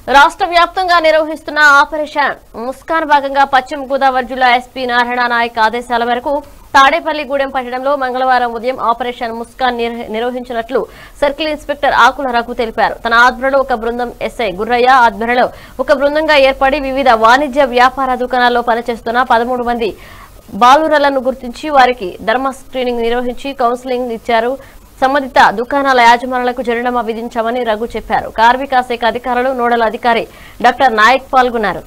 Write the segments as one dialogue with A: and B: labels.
A: రాష్ట్ర వ్యాప్తంగా నిర్వహిస్తున్న ఆపరేషన్ ముస్కాన్ భాగంగా పశ్చిమ గోదావరి జిల్లా ఎస్పీ నారాయణ నాయక్ ఆదేశాల మేరకు తాడేపల్లిగూడెం పట్టణంలో మంగళవారం ఉదయం ఆపరేషన్ ముస్కాన్ నిర్వ- నిర్వహించినట్లు సర్కిల్ ఇన్స్పెక్టర్ ఆకుల రఘు తెలిపారు తన ఆధ్వర్యంలో ఒక బృందం ఎస్ఐ గుర్రయ్య ఆధ్వర్యంలో ఒక బృందంగా ఏర్పడి వివిధ వాణిజ్య వ్యాపార దుకాణాల్లో పనిచేస్తున్న పదమూడు మంది బాలురలను గుర్తించి వారికి ధర్మ స్క్రీనింగ్ నిర్వహించి కౌన్సిలింగ్ ఇచ్చారు సంబంధిత దుకాణాల యాజమానులకు జరిమానా విధించామని రఘు చెప్పారు కార్మిక శాఖ అధికారులు నోడల్ అధికారి డాక్టర్ నాయక్ పాల్గొన్నారు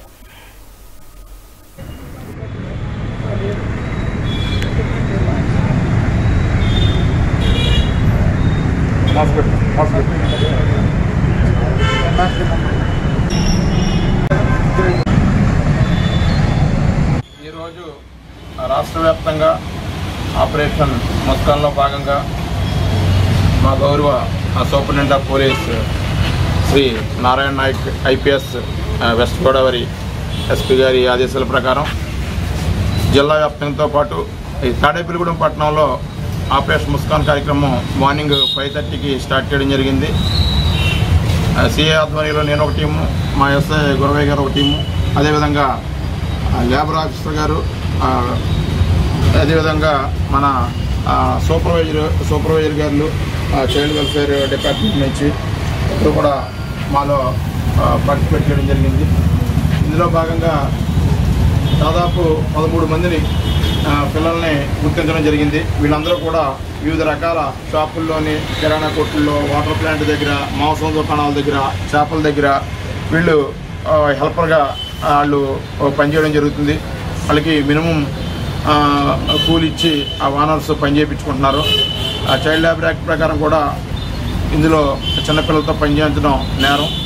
B: ఈరోజు రాష్ట్ర వ్యాప్తంగా ఆపరేషన్ మొత్తంలో భాగంగా మా గౌరవ ఆ superintendent of police Shri Narayana Naik IPS ఆ, వెస్ట్ గోదావరి ఎస్పీ గారి ఆదేశాల ప్రకారం జిల్లా వ్యాప్తంతో పాటు ఈ తాడేపల్లిగూడెం పట్టణంలో ఆపరేషన్ ముస్కాన్ కార్యక్రమం మార్నింగ్ ఫైవ్ థర్టీకి స్టార్ట్ చేయడం జరిగింది సిఏ ఆధ్వర్యంలో నేను ఒక టీము మా ఎస్ఐ గురవయ్య గారు ఒక టీము అదేవిధంగా ఆ, లేబర్ ఆఫీసర్ గారు ఆ, అదేవిధంగా మన ఆ, సూపర్వైజర్ సూపర్వైజర్ గారు ఆ, చైల్డ్ వెల్ఫేర్ డిపార్ట్మెంట్ నుంచి ఇప్పుడు కూడా మాలో ఆ, పార్టిసిపేట్ చేయడం జరిగింది ఇందులో భాగంగా దాదాపు పదమూడు మందిని ఆ, పిల్లల్ని గుర్తించడం జరిగింది వీళ్ళందరూ కూడా వివిధ రకాల షాపుల్లోని కిరాణా కొట్టుల్లో వాటర్ ప్లాంట్ దగ్గర మాంసం దుకాణాల దగ్గర చేపల దగ్గర వీళ్ళు ఆ, హెల్పర్గా వాళ్ళు పనిచేయడం జరుగుతుంది వాళ్ళకి మినిమం ఆ, కూలి ఇచ్చి ఆ వానర్స్ పని చేయించుకుంటున్నారు ఆ చైల్డ్ లేబర్ యాక్ట్ ప్రకారం కూడా ఇందులో చిన్నపిల్లలతో పనిచేయించడం నేరం